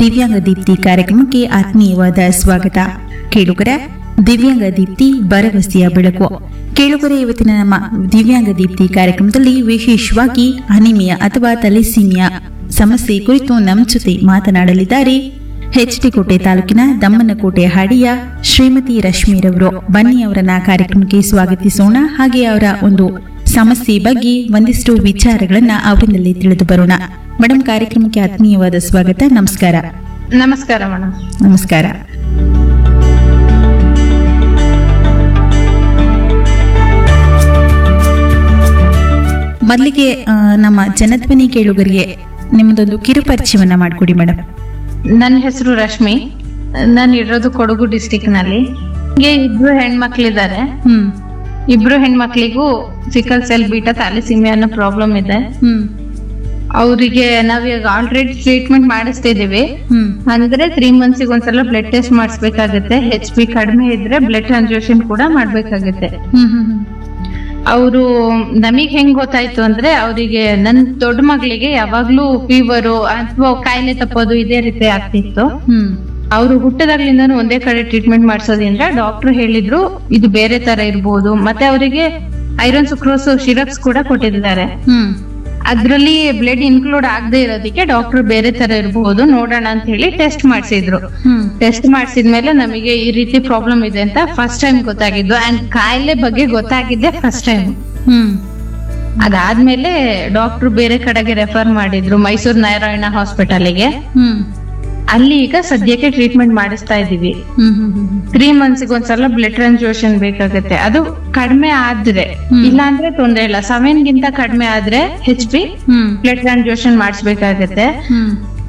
ದಿವ್ಯಾಂಗ ದೀಪ್ತಿ ಕಾರ್ಯಕ್ರಮಕ್ಕೆ ಆತ್ಮೀಯವಾದ ಸ್ವಾಗತ ಕೇಳುಗರ ದಿವ್ಯಾಂಗ ದೀಪ್ತಿ ಭರವಸೆಯ ಬೆಳಕು ಕೇಳುಗರ ಇವತ್ತಿನ ನಮ್ಮ ದಿವ್ಯಾಂಗ ದೀಪ್ತಿ ಕಾರ್ಯಕ್ರಮದಲ್ಲಿ ವಿಶೇಷವಾಗಿ ಅನಿಮಿಯಾ ಅಥವಾ ತಲೆಸೀಮಿಯಾ ಸಮಸ್ಯೆ ಕುರಿತು ನಮ್ಮ ಜೊತೆ ಮಾತನಾಡಲಿದ್ದಾರೆ ಕೋಟೆ ತಾಲೂಕಿನ ದಮ್ಮನಕೋಟೆ ಹಾಡಿಯ ಶ್ರೀಮತಿ ರಶ್ಮಿರವರು ಬನ್ನಿ ಅವರನ್ನ ಕಾರ್ಯಕ್ರಮಕ್ಕೆ ಸ್ವಾಗತಿಸೋಣ ಹಾಗೆ ಅವರ ಒಂದು ಸಮಸ್ಯೆ ಬಗ್ಗೆ ಒಂದಿಷ್ಟು ವಿಚಾರಗಳನ್ನ ಅವರಿಂದಲೇ ತಿಳಿದು ಬರೋಣ ಮೇಡಮ್ ಕಾರ್ಯಕ್ರಮಕ್ಕೆ ಆತ್ಮೀಯವಾದ ಸ್ವಾಗತ ನಮಸ್ಕಾರ ನಮಸ್ಕಾರ ಮೇಡಮ್ ನಮಸ್ಕಾರ ಮೊದಲಿಗೆ ಆ, ನಮ್ಮ ಜನಧ್ವನಿ ಕೇಳುಗರಿಗೆ ನಿಮ್ಮದೊಂದು ಕಿರುಪರಿಚಯವನ್ನ ಮಾಡಿಕೊಡಿ ಮೇಡಮ್ ನನ್ನ ಹೆಸರು ರಶ್ಮಿ ನಾನು ಇರೋದು ಕೊಡಗು ಡಿಸ್ಟಿಕ್ ನಲ್ಲಿ ಹೀಗೆ ಇಬ್ರು ಹೆಣ್ಮಕ್ಳಿದ್ದಾರೆ ಹ್ಮ್ ಇಬ್ರು ಹೆಣ್ಮಕ್ಳಿಗೂ ಸಿಕಲ್ ಸೆಲ್ ಬೀಟಾ ಥ್ಯಾಲಿಸಿಮಿ ಅನ್ನೋ ಪ್ರಾಬ್ಲಮ್ ಇದೆ ಹ್ಮ್ ಅವರಿಗೆ ನಾವೀಗ ಆಲ್ರೆಡಿ ಟ್ರೀಟ್ಮೆಂಟ್ ಮಾಡಿಸ್ತಿದೀವಿ ಹ್ಮ್ ಅಂದ್ರೆ ತ್ರೀ ಮಂತ್ಸ್ ಒಂದ್ಸಲ ಬ್ಲಡ್ ಟೆಸ್ಟ್ ಮಾಡಿಸ್ಬೇಕಾಗತ್ತೆ ಹೆಚ್ ಬಿ ಕಡಿಮೆ ಇದ್ರೆ ಬ್ಲಡ್ ಟ್ರಾನ್ಸ್ಫ್ಯೂಷನ್ ಕೂಡ ಮಾಡ್ಬೇಕಾಗತ್ತೆ ಹ್ಮ್ ಹ್ಮ್ ಹ್ಮ್ ಅವರು ನಮಗ್ ಹೆಂಗ್ ಗೊತ್ತಾಯ್ತು ಅಂದ್ರೆ ಅವರಿಗೆ ನನ್ ದೊಡ್ಡ ಮಗಳಿಗೆ ಯಾವಾಗ್ಲೂ ಫೀವರು ಅಥವಾ ಕಾಯಿಲೆ ತಪ್ಪೋದು ಇದೇ ರೀತಿ ಆಗ್ತಿತ್ತು ಹ್ಮ್ ಅವರು ಹುಟ್ಟದಾಗ್ಲಿಂದಾನು ಒಂದೇ ಕಡೆ ಟ್ರೀಟ್ಮೆಂಟ್ ಮಾಡಿಸೋದ್ರಿಂದ ಡಾಕ್ಟರ್ ಹೇಳಿದ್ರು ಇದು ಬೇರೆ ತರ ಇರ್ಬೋದು ಮತ್ತೆ ಅವರಿಗೆ ಐರನ್ ಸುಕ್ರೋಸ್ ಸಿರಪ್ಸ್ ಕೂಡ ಕೊಟ್ಟಿದ್ದಾರೆ ಹ್ಮ್ ಅದ್ರಲ್ಲಿ ಬ್ಲಡ್ ಇನ್ಕ್ಲೂಡ್ ಆಗದೆ ಇರೋದಕ್ಕೆ ಡಾಕ್ಟರ್ ಬೇರೆ ತರ ಇರ್ಬೋದು ನೋಡೋಣ ಅಂತ ಹೇಳಿ ಟೆಸ್ಟ್ ಮಾಡಿಸಿದ್ರು ಹ್ಮ್ ಟೆಸ್ಟ್ ಮಾಡಿಸಿದ್ಮೇಲೆ ನಮಗೆ ಈ ರೀತಿ ಪ್ರಾಬ್ಲಮ್ ಇದೆ ಅಂತ ಫಸ್ಟ್ ಟೈಮ್ ಗೊತ್ತಾಗಿದ್ದು ಅಂಡ್ ಕಾಯಿಲೆ ಬಗ್ಗೆ ಗೊತ್ತಾಗಿದ್ದೆ ಫಸ್ಟ್ ಟೈಮ್ ಹ್ಮ್ ಅದಾದ್ಮೇಲೆ ಡಾಕ್ಟರ್ ಬೇರೆ ಕಡೆಗೆ ರೆಫರ್ ಮಾಡಿದ್ರು ಮೈಸೂರು ನಾರಾಯಣ ಹಾಸ್ಪಿಟಲ್ಗೆ ಹ್ಮ್ ಅಲ್ಲಿ ಈಗ ಸದ್ಯಕ್ಕೆ ಟ್ರೀಟ್ಮೆಂಟ್ ಮಾಡಿಸ್ತಾ ಇದೀವಿ ಹ್ಮ್ ಹ್ಮ್ ಹ್ಮ್ ತ್ರೀ ಮಂತ್ಸ್ ಒಂದ್ಸಲ ಬ್ಲಡ್ ಟ್ರಾನ್ಸ್ಫ್ಯೂಷನ್ ಬೇಕಾಗುತ್ತೆ ಅದು ಕಡಿಮೆ ಆದ್ರೆ ಇಲ್ಲ ಅಂದ್ರೆ ತೊಂದ್ರೆ ಇಲ್ಲ ಸೆವೆನ್ ಗಿಂತ ಕಡಿಮೆ ಆದ್ರೆ ಹೆಚ್ ಬಿ ಹ್ಮ್ ಬ್ಲಡ್ ಟ್ರಾನ್ಸ್ಫ್ಯೂಷನ್ ಮಾಡಿಸ್ಬೇಕಾಗತ್ತೆ ಹ್ಮ್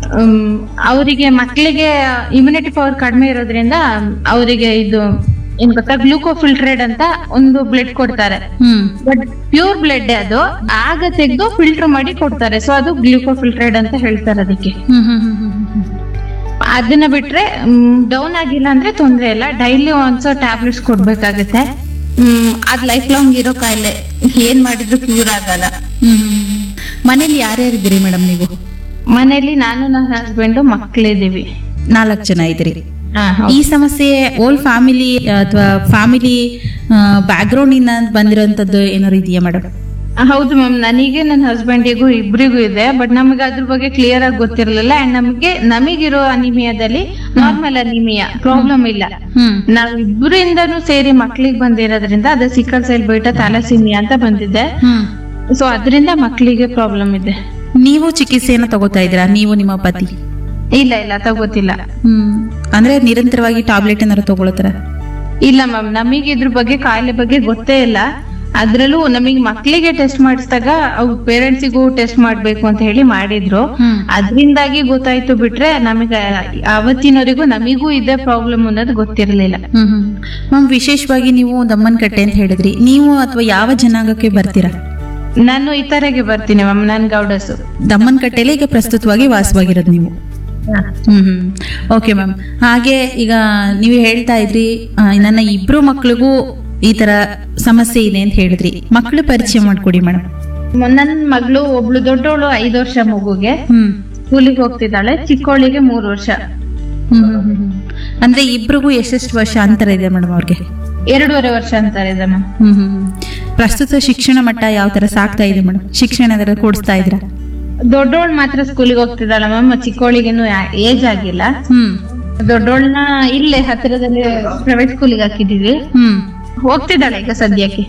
ಅವರಿಗೆ ಮಕ್ಕಳಿಗೆ ಇಮ್ಯುನಿಟಿ ಪವರ್ ಕಡಿಮೆ ಇರೋದ್ರಿಂದ ಅವರಿಗೆ ಇದು ಏನ್ ಗೊತ್ತಾ ಗ್ಲೂಕೋಫಿಲ್ಟ್ರೇಡ್ ಅಂತ ಒಂದು ಬ್ಲಡ್ ಕೊಡ್ತಾರೆ ಹ್ಮ್ ಬಟ್ ಪ್ಯೂರ್ ಬ್ಲಡ್ ಅದು ಆಗ ತೆಗೆದು ಫಿಲ್ಟರ್ ಮಾಡಿ ಕೊಡ್ತಾರೆ ಸೊ ಅದು ಗ್ಲೂಕೋಫಿಲ್ಟ್ರೇಡ್ ಅಂತ ಹೇಳ್ತಾರೆ ಅದಕ್ಕೆ ಹ್ಮ್ ಹ್ಮ್ ಹ್ಮ್ ಹ್ಮ್ ಹ್ಮ್ ಅದನ್ನ ಬಿಟ್ರೆ ಡೌನ್ ಆಗಿಲ್ಲ ಅಂದ್ರೆ ತೊಂದ್ರೆ ಇಲ್ಲ ಡೈಲಿ ಒಂದ್ಸೋ ಟ್ಯಾಬ್ಲೆಟ್ಸ್ ಕೊಡ್ಬೇಕಾಗತ್ತೆ ಹ್ಮ್ ಅದ್ ಲೈಫ್ ಲಾಂಗ್ ಇರೋ ಕಾಯಿಲೆ ಏನ್ ಮಾಡಿದ್ರು ಕ್ಯೂರ್ ಆಗಲ್ಲ ಹ್ಮ್ ಮನೇಲಿ ಯಾರ್ಯಾರಿದ್ದೀರಿ ಮೇಡಮ್ ನೀವು ಮನೇಲಿ ನಾನು ನನ್ನ ಹಸ್ಬೆಂಡ್ ಮಕ್ಳಿದೀವಿ ನಾಲ್ಕು ಜನ ಇದ್ದೀರಿ ಹಾ, ಈ ಸಮಸ್ಯೆ ಓಲ್ ಫ್ಯಾಮಿಲಿ ಅಥವಾ ಫ್ಯಾಮಿಲಿ ಬ್ಯಾಕ್ಗ್ರೌಂಡ್ ಇಂದ ಬಂದಿರೋಂಥದ್ದು ಏನಾದ್ರು ಇದೆಯಾ ಮೇಡಮ್ ಹೌದು ಮ್ಯಾಮ್ ನನಗೆ ನನ್ನ ಹಸ್ಬೆಂಡಿಗೂ ಇಬ್ರಿಗೂ ಇದೆ ಬಟ್ ನಮಗೆ ಅದ್ರ ಬಗ್ಗೆ ಕ್ಲಿಯರ್ ಆಗಿ ಗೊತ್ತಿರಲಿಲ್ಲ ಅಂಡ್ ನಮಗೆ ನಮಗಿರೋ ಅನಿಮಿಯಾದಲ್ಲಿ ನಾರ್ಮಲ್ ಅನಿಮಿಯಾ ಪ್ರಾಬ್ಲಮ್ ಇಲ್ಲ ಹ್ಮ್ ನಾವ್ ಇಬ್ಬರಿಂದನೂ ಸೇರಿ ಮಕ್ಳಿಗೆ ಬಂದಿರೋದ್ರಿಂದ ಅದು ಸಿಕ್ಕಲ್ ಸೆಲ್ ಬೈಟ ಥ್ಯಾಲಸಿಮಿಯಾ ಅಂತ ಬಂದಿದೆ ಹ್ಮ್ ಸೊ ಅದರಿಂದ ಮಕ್ಕಳಿಗೆ ಪ್ರಾಬ್ಲಮ್ ಇದೆ ನೀವು ಚಿಕಿತ್ಸೆಯನ್ನು ತಗೋತಾ ಇದ್ದೀರಾ ನೀವು ನಿಮ್ಮ ಪತಿ ಇಲ್ಲ ಇಲ್ಲ ತಗೋತಿಲ್ಲ ಹ್ಮ್ ಅಂದ್ರೆ ನಿರಂತರವಾಗಿ ಟಾಬ್ಲೆಟ್ ಏನಾದ್ರು ತಗೊಳತ್ತಾರ ಇಲ್ಲ ಮ್ಯಾಮ್ ನಮಗೆ ಇದ್ರ ಬಗ್ಗೆ ಕಾಯಿಲೆ ಬಗ್ಗೆ ಗೊತ್ತೇ ಇಲ್ಲ ಅದ್ರಲ್ಲೂ ನಮಗೆ ಮಕ್ಳಿಗೆ ಟೆಸ್ಟ್ ಮಾಡಿಸಿದಾಗ ಅವ್ರ ಪೇರೆಂಟ್ಸಿಗೂ ಟೆಸ್ಟ್ ಮಾಡ್ಬೇಕು ಅಂತ ಹೇಳಿ ಮಾಡಿದ್ರು ಹ್ಮ್ ಅದ್ರಿಂದಾಗಿ ಗೊತ್ತಾಯ್ತು ಬಿಟ್ರೆ ನಮಗೆ ಅವತ್ತಿನವರೆಗೂ ನಮಿಗೂ ಇದೇ ಪ್ರಾಬ್ಲಮ್ ಅನ್ನೋದು ಗೊತ್ತಿರಲಿಲ್ಲ ಹ್ಮ್ ಹ್ಮ್ ಮ್ಯಾಮ್ ವಿಶೇಷವಾಗಿ ನೀವು ದಮ್ಮನಕಟ್ಟೆ ಅಂತ ಹೇಳಿದ್ರಿ ನೀವು ಅಥವಾ ಯಾವ ಜನಾಂಗಕ್ಕೆ ಬರ್ತೀರಾ ನಾನು ಈ ತರಗೆ ಬರ್ತೀನಿ ಮ್ಯಾಮ್ ನನ್ ಗೌಡಸು ದಮ್ಮನಕಟ್ಟೆಲೆ ಈಗ ಪ್ರಸ್ತುತವಾಗಿ ವಾಸವಾಗಿರೋದು ನೀವು ಹ್ಮ್ ಹ್ಮ್ ಓಕೆ ಮ್ಯಾಮ್ ಹಾಗೆ ಈಗ ನೀವು ಹೇಳ್ತಾ ಇದ್ರಿ ಆ, ನನ್ನ ಇಬ್ರು ಮಕ್ಳಿಗೂ ಈ ತರ ಸಮಸ್ಯೆ ಇದೆ ಅಂತ ಹೇಳಿದ್ರಿ ಮಕ್ಕಳು ಪರಿಚಯ ಮಾಡ್ಕೊಡಿ ಮೇಡಮ್ ನನ್ ಮಗಳು ಒಬ್ಳು ದೊಡ್ಡವಳು ಐದು ವರ್ಷ ಮಗುಗೆ ಹ್ಮ್ ಸ್ಕೂಲಿಗೆ ಹೋಗ್ತಿದ್ದಾಳೆ ಚಿಕ್ಕವಳಿಗೆ ಮೂರು ವರ್ಷ ಹ್ಮ್ ಹ್ಮ್ ಹ್ಮ್ ಹ್ಮ್. ಅಂದ್ರೆ ಇಬ್ರಿಗೂ ಎಷ್ಟೆಷ್ಟು ವರ್ಷ ಅಂತರ ಇದೆ ಮೇಡಮ್ ಅವ್ರಿಗೆ ಎರಡೂವರೆ ವರ್ಷ ಅಂತಾರೆ ಮ್ಯಾಮ್ ಹ್ಮ್ ಹ್ಮ್ ಹ್ಮ್. ಪ್ರಸ್ತುತ ಶಿಕ್ಷಣ ಮಟ್ಟ ಯಾವ ತರ ಸಾಕ್ತಾ ಇದೆ ಮೇಡಮ್ ಶಿಕ್ಷಣ ಏನಾದ್ರು ಕೊಡಿಸ್ತಾ ಇದ್ದೀರಾ ದೊಡ್ಡವಳು ಮಾತ್ರ ಸ್ಕೂಲಿಗೆ ಹೋಗ್ತಿದ್ದಾಳೆ ಮ್ಯಾಮ್ ಚಿಕ್ಕವಳಿಗೇನು ಏಜ್ ಆಗಿಲ್ಲ ಹ್ಮ್ ದೊಡ್ಡವಳನ್ನ ಇಲ್ಲೇ ಹತ್ತಿರದಲ್ಲಿ ಪ್ರೈವೇಟ್ ಸ್ಕೂಲಿಗೆ ಹಾಕಿದೀವಿ ಹ್ಮ್ ಹೋಗ್ತಿದ್ದಾಳೆ ಈಗ ಸದ್ಯಕ್ಕೆ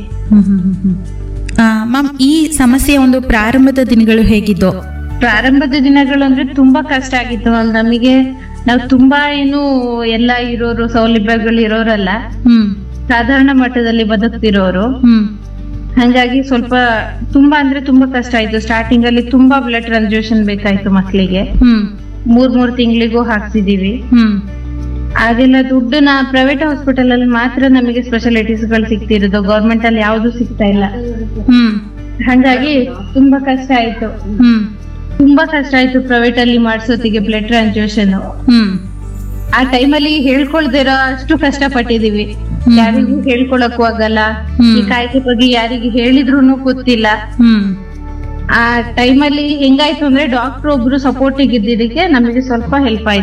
ಮ್ಯಾಮ್ ಈ ಸಮಸ್ಯೆಯ ಒಂದು ಪ್ರಾರಂಭದ ದಿನಗಳು ಹೇಗಿದ್ದು ಪ್ರಾರಂಭದ ದಿನಗಳು ಅಂದ್ರೆ ತುಂಬಾ ಕಷ್ಟ ಆಗಿತ್ತು ಮ್ಯಾಮ್ ನಮಗೆ ನಾವು ತುಂಬಾ ಏನು ಎಲ್ಲ ಇರೋರು ಸೌಲಭ್ಯಗಳು ಇರೋರಲ್ಲ ಹ್ಮ್ ಸಾಧಾರಣ ಮಟ್ಟದಲ್ಲಿ ಬದುಕ್ತಿರೋರು ಹ್ಮ್ ಹಂಗಾಗಿ ಸ್ವಲ್ಪ ತುಂಬಾ ಅಂದ್ರೆ ತುಂಬಾ ಕಷ್ಟ ಆಯ್ತು ಸ್ಟಾರ್ಟಿಂಗ್ ಅಲ್ಲಿ ತುಂಬಾ ಬ್ಲಡ್ ಟ್ರಾನ್ಸ್ಫ್ಯೂಷನ್ ಬೇಕಾಯ್ತು ಮಕ್ಳಿಗೆ ಹ್ಮ್ ಮೂರ್ ಮೂರ್ ತಿಂಗಳಿಗೂ ಹಾಕ್ಸಿದೀವಿ ಹ್ಮ್ ಅದೆಲ್ಲ ದುಡ್ಡು ನಾ ಪ್ರೈವೇಟ್ ಹಾಸ್ಪಿಟಲ್ ಅಲ್ಲಿ ಮಾತ್ರ ನಮಗೆ ಸ್ಪೆಷಾಲಿಟೀಸ್ ಗಳು ಸಿಗ್ತಿರೋದು ಗೌರ್ಮೆಂಟ್ ಅಲ್ಲಿ ಯಾವ್ದು ಸಿಗ್ತಾ ಇಲ್ಲ ಹ್ಮ್ ಹಂಗಾಗಿ ತುಂಬಾ ಕಷ್ಟ ಆಯ್ತು ಹ್ಮ್ ತುಂಬಾ ಕಷ್ಟ ಆಯ್ತು ಪ್ರೈವೇಟ್ ಅಲ್ಲಿ ಮಾಡ್ಸೋತಿಗೆ ಬ್ಲಡ್ ಟ್ರಾನ್ಸ್ಫ್ಯೂಷನ್ ಹ್ಮ್ ಆ ಟೈಮಲ್ಲಿ ಹೇಳ್ಕೊಳ್ದಿರೋ ಅಷ್ಟು ಕಷ್ಟ ಪಟ್ಟಿದೀವಿ ಯಾರಿಗೂ ಹೇಳ್ಕೊಳಕ್ಕೂ ಆಗಲ್ಲ ಹ್ಮ್. ಈ ಕಾಯಿಲೆ ಬಗ್ಗೆ ಯಾರಿಗೆ ಹೇಳಿದ್ರು ಗೊತ್ತಿಲ್ಲ ಹ್ಮ್ ಆ ಟೈಮಲ್ಲಿ ಹೆಂಗಾಯ್ತು ಅಂದ್ರೆ ಡಾಕ್ಟರ್ ಒಬ್ರು ಸಪೋರ್ಟಿಗೆ ಇದ್ದಿದ್ದಕ್ಕೆ ನಮಗೆ ಸ್ವಲ್ಪ ಹೆಲ್ಪ್ ಆಯ್ತು